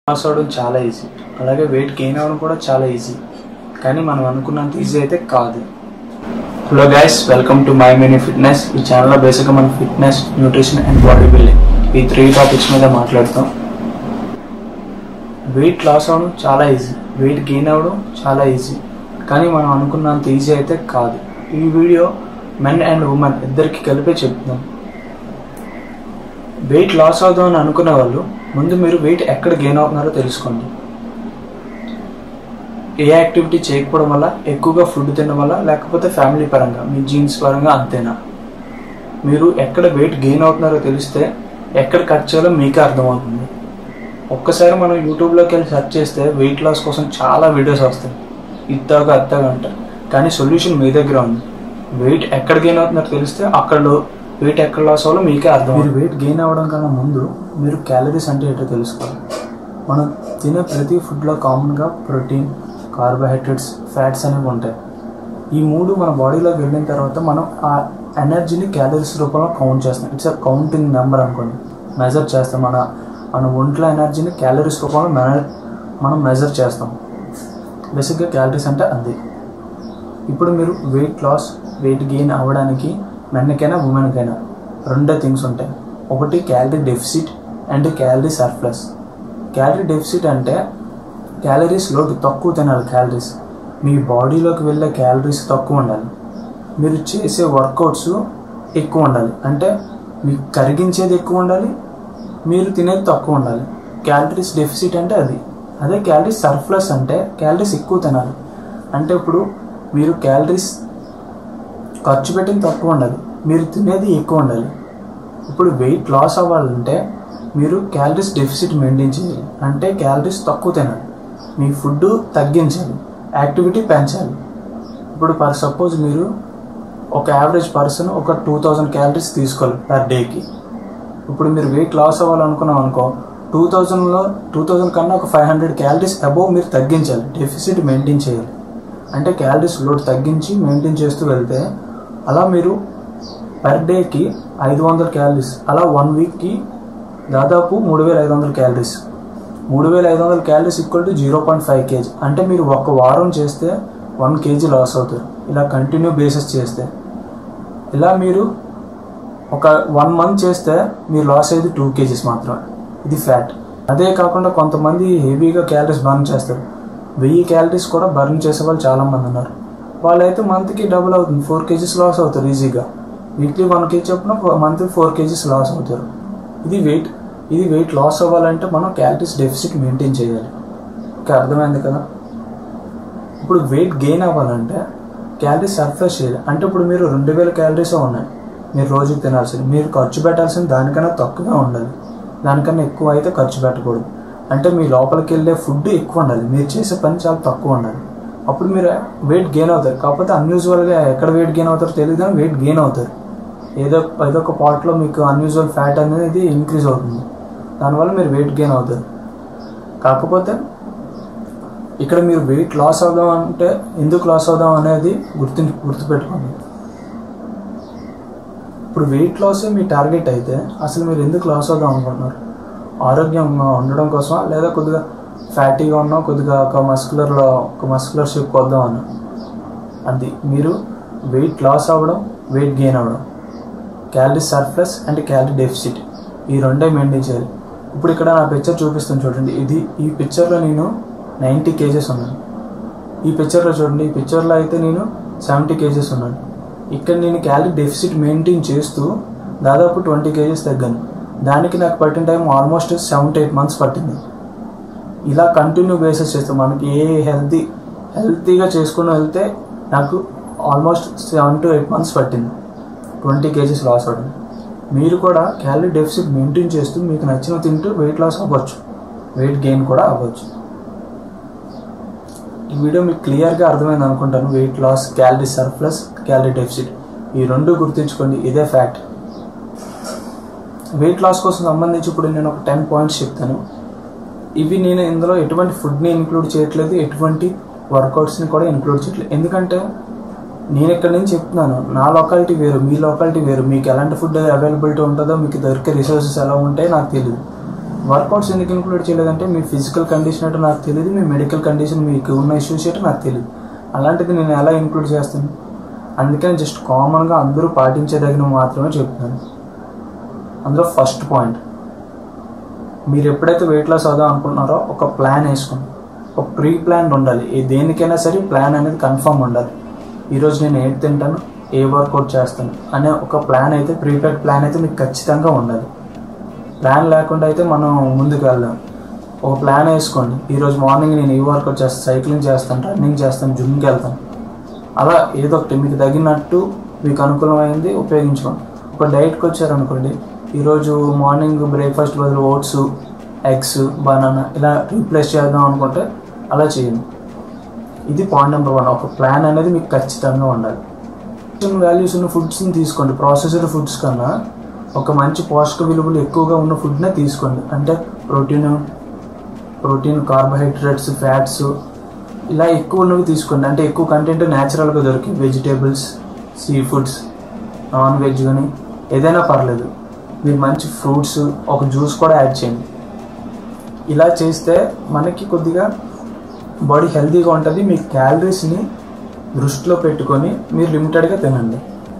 loss అవ్వడం చాలా easy అలాగే వెయిట్ గెయిన్ అవ్వడం కూడా చాలా ఈజీ కానీ మనం అనుకున్నంత ఈజీ అయితే కాదు hello guys welcome to my mini fitness ఈ ఛానల్లో బేసిక్గా మనం fitness nutrition and body building ఈ త్రీ టాపిక్స్ మీద మాట్లాడతాం వెయిట్ లాస్ అవ్వడం చాలా ఈజీ వెయిట్ గెయిన్ అవ్వడం చాలా ఈజీ కానీ మనం అనుకున్నంత ఈజీ అయితే కాదు ఈ వీడియో మెన్ అండ్ ఉమెన్ ఇద్దరికి కలిపే చెప్తున్నాం వెయిట్ లాస్ అవుదాం అని అనుకునే వాళ్ళు ముందు మీరు వెయిట్ ఎక్కడ గెయిన్ అవుతున్నారో తెలుసుకోండి ఏ యాక్టివిటీ చేయకపోవడం వల్ల ఎక్కువగా ఫుడ్ తినడం వల్ల లేకపోతే ఫ్యామిలీ పరంగా మీ జీన్స్ పరంగా అంతేనా మీరు ఎక్కడ వెయిట్ గెయిన్ అవుతున్నారో తెలిస్తే ఎక్కడ కట్ చేయాలో మీకే అర్థమవుతుంది ఒక్కసారి మనం యూట్యూబ్లోకి వెళ్ళి సెర్చ్ చేస్తే వెయిట్ లాస్ కోసం చాలా వీడియోస్ వస్తాయి ఇద్దాగా అద్దాగా అంటారు కానీ సొల్యూషన్ మీ దగ్గర ఉంది వెయిట్ ఎక్కడ గెయిన్ అవుతున్నారో తెలిస్తే అక్కడ వెయిట్ ఎక్కడ లాస్ అవ్వాలో మీకే అర్థం మీరు వెయిట్ గెయిన్ అవ్వడం కన్నా ముందు మీరు క్యాలరీస్ అంటే ఏంటో తెలుసుకోవాలి మనం తినే ప్రతి ఫుడ్లో కామన్గా ప్రోటీన్ కార్బోహైడ్రేట్స్ ఫ్యాట్స్ అనేవి ఉంటాయి ఈ మూడు మన బాడీలోకి వెళ్ళిన తర్వాత మనం ఆ ఎనర్జీని క్యాలరీస్ రూపంలో కౌంట్ చేస్తాం ఇట్స్ అ కౌంటింగ్ నెంబర్ అనుకోండి మెజర్ చేస్తాం మన మన ఒంట్లో ఎనర్జీని క్యాలరీస్ రూపంలో మెన మనం మెజర్ చేస్తాం బేసిక్గా క్యాలరీస్ అంటే అది ఇప్పుడు మీరు వెయిట్ లాస్ వెయిట్ గెయిన్ అవ్వడానికి మెన్కైనా ఉమెన్కైనా రెండే థింగ్స్ ఉంటాయి ఒకటి calorie deficit and calorie surplus calorie deficit అంటే క్యాలరీస్ లోటు తక్కువ తినాలి క్యాలరీస్ మీ బాడీలోకి వెళ్ళే క్యాలరీస్ తక్కువ ఉండాలి మీరు చేసే వర్కౌట్స్ ఎక్కువ ఉండాలి అంటే మీకు కరిగించేది ఎక్కువ ఉండాలి మీరు తినేది తక్కువ ఉండాలి క్యాలరీస్ డెఫిసిట్ అంటే అది అదే క్యాలరీస్ సర్ప్లస్ అంటే క్యాలరీస్ ఎక్కువ తినాలి అంటే ఇప్పుడు మీరు క్యాలరీస్ ఖర్చు పెట్టింది తక్కువ ఉండాలి మీరు తినేది ఎక్కువ ఉండాలి ఇప్పుడు వెయిట్ లాస్ అవ్వాలంటే మీరు క్యాలరీస్ డెఫిసిట్ మెయింటైన్ చేయాలి అంటే క్యాలరీస్ తక్కువ తినాలి మీ ఫుడ్ తగ్గించాలి యాక్టివిటీ పెంచాలి ఇప్పుడు పర్ సపోజ్ మీరు ఒక యావరేజ్ పర్సన్ ఒక టూ థౌజండ్ క్యాలరీస్ తీసుకోవాలి పర్ డేకి ఇప్పుడు మీరు వెయిట్ లాస్ అవ్వాలనుకున్నాం అనుకో టూ థౌజండ్లో టూ థౌజండ్ కన్నా ఒక ఫైవ్ హండ్రెడ్ క్యాలరీస్ అబోవ్ మీరు తగ్గించాలి డెఫిసిట్ మెయింటైన్ చేయాలి అంటే క్యాలరీస్ లోడ్ తగ్గించి మెయింటైన్ చేస్తూ వెళ్తే అలా మీరు పర్ డేకి ఐదు వందల క్యాలరీస్ అలా వన్ వీక్కి దాదాపు మూడు వేల ఐదు వందల క్యాలరీస్ మూడు వేల ఐదు వందల calories equal to zero point five KG అంటే మీరు ఒక వారం చేస్తే వన్ కేజీ లాస్ అవుతారు ఇలా కంటిన్యూ బేసిస్ చేస్తే ఇలా మీరు ఒక వన్ మంత్ చేస్తే మీరు లాస్ అయ్యేది టూ కేజీస్ మాత్రమే ఇది ఫ్యాట్ అదే కాకుండా కొంతమంది హెవీగా క్యాలరీస్ బర్న్ చేస్తారు వెయ్యి క్యాలరీస్ కూడా బర్న్ చేసే వాళ్ళు చాలామంది ఉన్నారు వాళ్ళైతే మంత్కి డబుల్ అవుతుంది ఫోర్ కేజీస్ లాస్ అవుతారు ఈజీగా వీక్లీ వన్ కేజీ చొప్పున మంత్లీ ఫోర్ కేజీస్ లాస్ అవుతారు ఇది వెయిట్ ఇది వెయిట్ లాస్ అవ్వాలంటే మనం క్యాలరీస్ డెఫిసిట్ మెయింటైన్ చేయాలి ఓకే అర్థమైంది కదా ఇప్పుడు వెయిట్ గెయిన్ అవ్వాలంటే క్యాలరీస్ సర్ఫేస్ చేయాలి అంటే ఇప్పుడు మీరు రెండు వేల క్యాలరీసే ఉన్నాయి మీరు రోజుకి తినాల్సింది మీరు ఖర్చు పెట్టాల్సింది దానికన్నా తక్కువగా ఉండాలి దానికన్నా ఎక్కువ అయితే ఖర్చు పెట్టకూడదు అంటే మీ లోపలికి వెళ్ళే ఫుడ్ ఎక్కువ ఉండాలి మీరు చేసే పని చాలా తక్కువ ఉండాలి అప్పుడు మీరు వెయిట్ గెయిన్ అవుతారు కాకపోతే అన్యూజువల్గా ఎక్కడ వెయిట్ గెయిన్ అవుతారో తెలియదు కానీ వెయిట్ గెయిన్ అవుతారు ఏదో ఏదో ఒక పార్ట్లో మీకు అన్యూజువల్ ఫ్యాట్ అనేది ఇంక్రీజ్ అవుతుంది దానివల్ల మీరు వెయిట్ గెయిన్ అవుతారు కాకపోతే ఇక్కడ మీరు వెయిట్ లాస్ అవుదాం అంటే ఎందుకు లాస్ అవుదాం అనేది గుర్తు గుర్తుపెట్టుకోండి ఇప్పుడు వెయిట్ లాసే మీ టార్గెట్ అయితే అసలు మీరు ఎందుకు లాస్ అవుదాం అనుకుంటున్నారు ఆరోగ్యంగా ఉండడం కోసం లేదా కొద్దిగా ఫ్యాటీగా ఉన్నా కొద్దిగా ఒక మస్కులర్లో ఒక మస్కులర్ షేప్ వద్దాం అన్న అది మీరు వెయిట్ లాస్ అవ్వడం వెయిట్ గెయిన్ అవ్వడం calorie surplus and calorie deficit ఈ రెండే మెయింటైన్ చేయాలి ఇప్పుడు ఇక్కడ నా పిక్చర్ చూపిస్తాను చూడండి ఇది ఈ పిక్చర్లో నేను నైంటీ కేజెస్ ఉన్నాను ఈ పిక్చర్లో చూడండి ఈ పిక్చర్లో అయితే నేను సెవెంటీ కేజెస్ ఉన్నాను ఇక్కడ నేను క్యాలరీ డెఫిసిట్ మెయింటైన్ చేస్తూ దాదాపు ట్వంటీ కేజెస్ తగ్గాను దానికి నాకు పట్టిన time almost seven to eight months పట్టింది ఇలా కంటిన్యూ బేసిస్ చేస్తాం మనకి ఏ హెల్తీ హెల్తీగా చేసుకుని వెళ్తే నాకు almost seven to eight months పట్టింది ట్వంటీ కేజీస్ లాస్ అవ్వడం మీరు కూడా క్యాలరీ డెఫిసిట్ మెయింటైన్ చేస్తూ మీకు నచ్చిన తింటూ వెయిట్ లాస్ అవ్వచ్చు వెయిట్ గెయిన్ కూడా అవ్వచ్చు ఈ వీడియో మీకు క్లియర్గా అర్థమైంది అనుకుంటాను weight loss calorie surplus calorie deficit ఈ రెండు గుర్తుంచుకోండి ఇదే ఫ్యాక్ట్ వెయిట్ లాస్ కోసం సంబంధించి ఇప్పుడు నేను ఒక టెన్ పాయింట్స్ చెప్తాను ఇవి నేను ఇందులో ఎటువంటి ఫుడ్ని ఇంక్లూడ్ చేయట్లేదు ఎటువంటి వర్కౌట్స్ని కూడా ఇంక్లూడ్ చేయట్లేదు ఎందుకంటే నేను ఇక్కడ నుంచి చెప్తున్నాను నా లొకాలిటీ వేరు మీ లొకాలిటీ వేరు మీకు ఎలాంటి ఫుడ్ అవైలబిలిటీ ఉంటుందో మీకు దొరికే రిసోర్సెస్ ఎలా ఉంటాయో నాకు తెలియదు వర్కౌట్స్ ఎందుకు ఇంక్లూడ్ చేయలేదంటే మీ ఫిజికల్ కండిషన్ ఏంటో నాకు తెలియదు మీ మెడికల్ కండిషన్ మీకు ఉన్న ఇష్యూస్ ఏంటో నాకు తెలియదు అలాంటిది నేను ఎలా ఇంక్లూడ్ చేస్తాను అందుకని జస్ట్ కామన్గా అందరూ పాటించేదగిన మాత్రమే చెప్తున్నాను అందులో ఫస్ట్ పాయింట్ మీరు ఎప్పుడైతే వెయిట్ లాస్ అవుదాం అనుకుంటున్నారో ఒక ప్లాన్ వేసుకోండి ఒక ప్రీ ప్లాన్ ఉండాలి ఏ దేనికైనా సరే ప్లాన్ అనేది కన్ఫర్మ్ ఉండాలి ఈరోజు నేను ఏది తింటాను ఏ వర్కౌట్ చేస్తాను అనే ఒక ప్లాన్ అయితే ప్రీపెయిడ్ ప్లాన్ అయితే మీకు ఖచ్చితంగా ఉండాలి ప్లాన్ లేకుండా అయితే మనం ముందుకు వెళ్దాం ఒక ప్లాన్ వేసుకోండి ఈరోజు మార్నింగ్ నేను ఈ వర్కౌట్ చేస్తాను సైక్లింగ్ చేస్తాను రన్నింగ్ చేస్తాను జిమ్కి వెళ్తాను అలా ఏదో ఒకటి మీకు తగినట్టు మీకు అనుకూలమైంది ఉపయోగించుకోండి ఒక డైట్కి వచ్చారనుకోండి ఈరోజు మార్నింగ్ బ్రేక్ఫాస్ట్ బదులు ఓట్స్ ఎగ్స్ బనానా ఇలా రీప్లేస్ చేద్దాం అనుకుంటే అలా చేయండి ఇది పాయింట్ నెంబర్ వన్ ఒక ప్లాన్ అనేది మీకు ఖచ్చితంగా ఉండాలి వాల్యూస్ ఉన్న ఫుడ్స్ని తీసుకోండి ప్రాసెస్డ్ ఫుడ్స్ కన్నా ఒక మంచి పోషక విలువలు ఎక్కువగా ఉన్న ఫుడ్నే తీసుకోండి అంటే ప్రోటీన్ ప్రోటీన్ కార్బోహైడ్రేట్స్ ఫ్యాట్స్ ఇలా ఎక్కువ ఉన్నవి తీసుకోండి అంటే ఎక్కువ కంటెంట్ న్యాచురల్గా దొరికి vegetables sea foods non veg కానీ ఏదైనా పర్లేదు మీరు మంచి ఫ్రూట్స్ ఒక జ్యూస్ కూడా యాడ్ చేయండి ఇలా చేస్తే మనకి కొద్దిగా బాడీ హెల్తీగా ఉంటుంది మీ క్యాలరీస్ని దృష్టిలో పెట్టుకొని మీరు లిమిటెడ్గా తినండి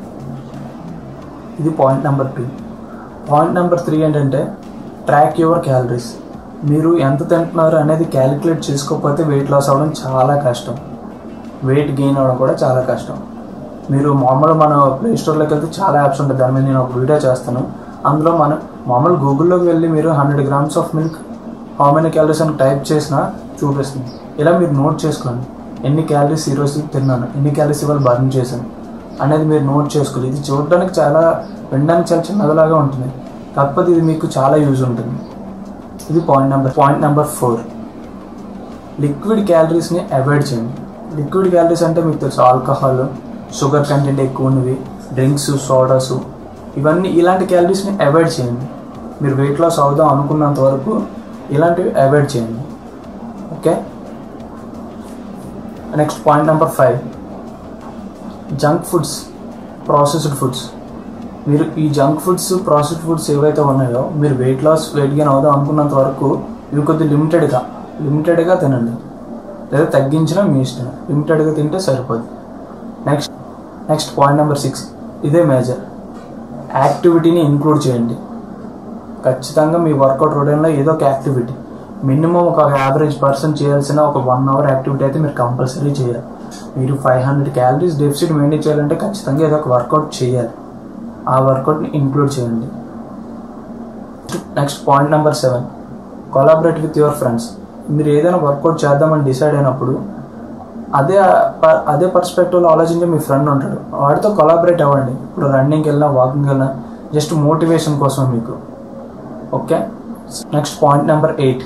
ఇది point number two point number three ఏంటంటే ట్రాక్ యువర్ క్యాలరీస్ మీరు ఎంత తింటున్నారు అనేది క్యాలిక్యులేట్ చేసుకోకపోతే వెయిట్ లాస్ అవ్వడం చాలా కష్టం వెయిట్ గెయిన్ అవ్వడం కూడా చాలా కష్టం మీరు మామూలు మన ప్లే స్టోర్లోకి వెళ్తే చాలా యాప్స్ ఉంటాయి దాని మీద నేను ఒక వీడియో చేస్తాను అందులో మన మామూలు గూగుల్లోకి వెళ్ళి మీరు hundred grams of milk how many calories అని టైప్ చేసినా చూపిస్తుంది ఇలా మీరు నోట్ చేసుకోండి ఎన్ని క్యాలరీస్ ఈరోజు తిన్నాను ఎన్ని క్యాలరీస్ ఇవాళ బర్న్ చేశాను అనేది మీరు నోట్ చేసుకోవాలి ఇది చూడడానికి చాలా వినడానికి చాలా చిన్నదిలాగా ఉంటుంది కాకపోతే ఇది మీకు చాలా యూజ్ ఉంటుంది ఇది point number point number four liquid క్యాలరీస్ని అవాయిడ్ చేయండి లిక్విడ్ క్యాలరీస్ అంటే మీకు తెలుసు ఆల్కహాల్ షుగర్ కంటెంట్ ఎక్కువ ఉన్నవి డ్రింక్స్ సోడాస్ ఇవన్నీ ఇలాంటి క్యాలరీస్ని అవాయిడ్ చేయండి మీరు వెయిట్ లాస్ అవుదాం అనుకున్నంత వరకు ఇలాంటివి అవాయిడ్ చేయండి okay next point number five junk foods processed foods మీరు ఈ జంక్ ఫుడ్స్ ప్రాసెస్డ్ ఫుడ్స్ ఏవైతే ఉన్నాయో మీరు వెయిట్ లాస్ వెయిట్ గెయిన్ అవుదాం అనుకున్నంత వరకు ఇవి కొద్దిగా లిమిటెడ్గా లిమిటెడ్గా తినండి లేదా తగ్గించినా మీ ఇష్టం లిమిటెడ్గా తింటే సరిపోదు next next point number six ఇదే మేజర్ యాక్టివిటీని ఇంక్లూడ్ చేయండి ఖచ్చితంగా మీ వర్కౌట్ రొటీన్లో ఏదో ఒక యాక్టివిటీ మినిమం ఒక యావరేజ్ పర్సన్ చేయాల్సిన ఒక వన్ అవర్ యాక్టివిటీ అయితే మీరు కంపల్సరీ చేయాలి మీరు five hundred calories deficit maintain చేయాలంటే ఖచ్చితంగా ఏదో ఒక వర్కౌట్ చేయాలి ఆ వర్కౌట్ని ఇంక్లూడ్ చేయండి next point number seven collaborate with your friends మీరు ఏదైనా వర్కౌట్ చేద్దామని డిసైడ్ అయినప్పుడు అదే ప- అదే పర్స్పెక్టివ్లో ఆలోచించే మీ ఫ్రెండ్ ఉంటాడు వాడితో కొలాబరేట్ అవ్వండి ఇప్పుడు రన్నింగ్కి వెళ్ళినా వాకింగ్కి వెళ్ళినా జస్ట్ మోటివేషన్ కోసం మీకు okay next point number eight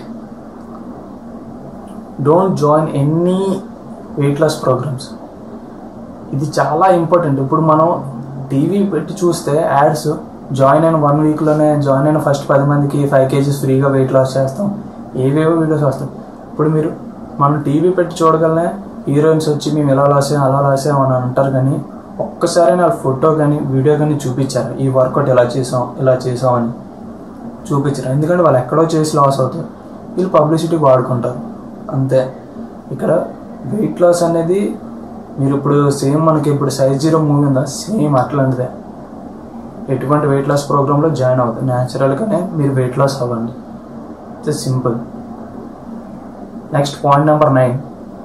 don't join any weight loss programs ఇది చాలా ఇంపార్టెంట్ ఇప్పుడు మనం టీవీ పెట్టి చూస్తే యాడ్స్ జాయిన్ అయిన వన్ వీక్లోనే జాయిన్ అయిన ఫస్ట్ పది మందికి ఫైవ్ కేజీస్ ఫ్రీగా వెయిట్ లాస్ చేస్తాం ఏవేవో వీడియోస్ వస్తాయి ఇప్పుడు మీరు మనం టీవీ పెట్టి చూడగలనే హీరోయిన్స్ వచ్చి మేము ఇలా లాస్ అయ్యాం అలా లాస్ అయ్యాం అని అంటారు కానీ ఒక్కసారి వాళ్ళ ఫోటో కానీ వీడియో కానీ చూపించారు ఈ వర్కౌట్ ఇలా చేసాం ఇలా చేసాం అని చూపించారు ఎందుకంటే వాళ్ళు ఎక్కడో చేసి లాస్ అవుతారు వీళ్ళు పబ్లిసిటీకి వాడుకుంటారు అంతే ఇక్కడ వెయిట్ లాస్ అనేది మీరు ఇప్పుడు సేమ్ మనకి ఇప్పుడు సైజ్ జీరో మూవీ ఉందా సేమ్ అట్లాంటిదే ఎటువంటి వెయిట్ లాస్ ప్రోగ్రాంలో జాయిన్ అవుతుంది న్యాచురల్గానే మీరు వెయిట్ లాస్ అవ్వండి it's simple next point number nine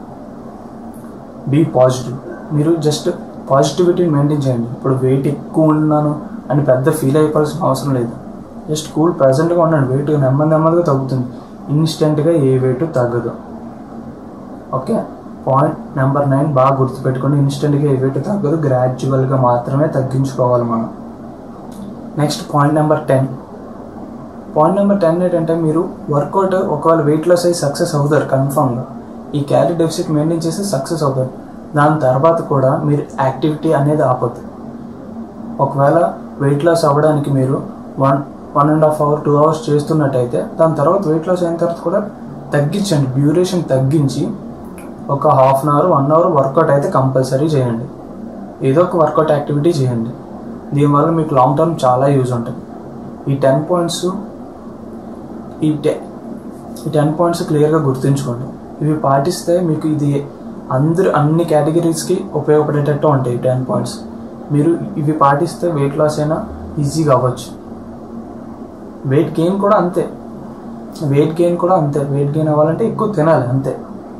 be positive మీరు జస్ట్ పాజిటివిటీని మెయింటైన్ చేయండి ఇప్పుడు వెయిట్ ఎక్కువ ఉన్నాను అని పెద్ద ఫీల్ అయిపోవాల్సిన అవసరం లేదు జస్ట్ కూల్ ప్రజెంట్గా ఉండండి వెయిట్ నెమ్మది నెమ్మదిగా తగ్గుతుంది ఇన్స్టెంట్గా ఏ వెయిట్ తగ్గదు ఓకే పాయింట్ నెంబర్ నైన్ బాగా గుర్తుపెట్టుకోండి ఇన్స్టెంట్గా ఏ వెయిట్ తగ్గదు గ్రాడ్యువల్గా మాత్రమే తగ్గించుకోవాలి మనం next point number ten point number ten ఏంటంటే మీరు వర్కౌట్ ఒకవేళ వెయిట్ లాస్ అయ్యి సక్సెస్ అవుతారు కన్ఫామ్గా ఈ క్యాలరీ డెఫిసిట్ మెయింటైన్ చేసి సక్సెస్ అవుతారు దాని తర్వాత కూడా మీరు యాక్టివిటీ అనేది ఆపొద్దు ఒకవేళ వెయిట్ లాస్ అవ్వడానికి మీరు one one and half hour two hours చేస్తున్నట్టయితే దాని తర్వాత వెయిట్ లాస్ అయిన తర్వాత కూడా తగ్గించండి డ్యూరేషన్ తగ్గించి ఒక half an hour one hour workout అయితే కంపల్సరీ చేయండి ఏదో ఒక వర్కౌట్ యాక్టివిటీ చేయండి దీనివల్ల మీకు లాంగ్ టర్మ్ చాలా యూజ్ ఉంటుంది ఈ టెన్ పాయింట్స్ ఈ టె ఈ టెన్ పాయింట్స్ క్లియర్గా గుర్తుంచుకోండి ఇవి పాటిస్తే మీకు ఇది అందరు అన్ని కేటగిరీస్కి ఉపయోగపడేటట్టు ఉంటాయి టెన్ పాయింట్స్ మీరు ఇవి పాటిస్తే వెయిట్ లాస్ అయినా ఈజీగా అవ్వచ్చు వెయిట్ గెయిన్ కూడా అంతే వెయిట్ గెయిన్ కూడా అంతే వెయిట్ గెయిన్ అవ్వాలంటే ఎక్కువ తినాలి అంతే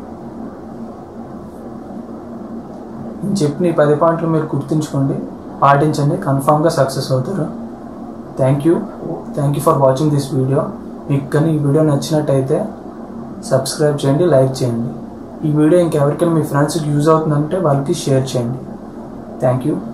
నేను చెప్పిన ఈ పది పాయింట్లు మీరు గుర్తుంచుకోండి పాటించండి కన్ఫామ్గా సక్సెస్ అవుతారు thank you thank you for watching this video మీకు కానీ ఈ వీడియో నచ్చినట్టయితే సబ్స్క్రైబ్ చేయండి లైక్ చేయండి ఈ వీడియో ఇంకెవరికైనా మీ ఫ్రెండ్స్కి యూజ్ అవుతుందంటే వాళ్ళకి షేర్ చేయండి థ్యాంక్ యూ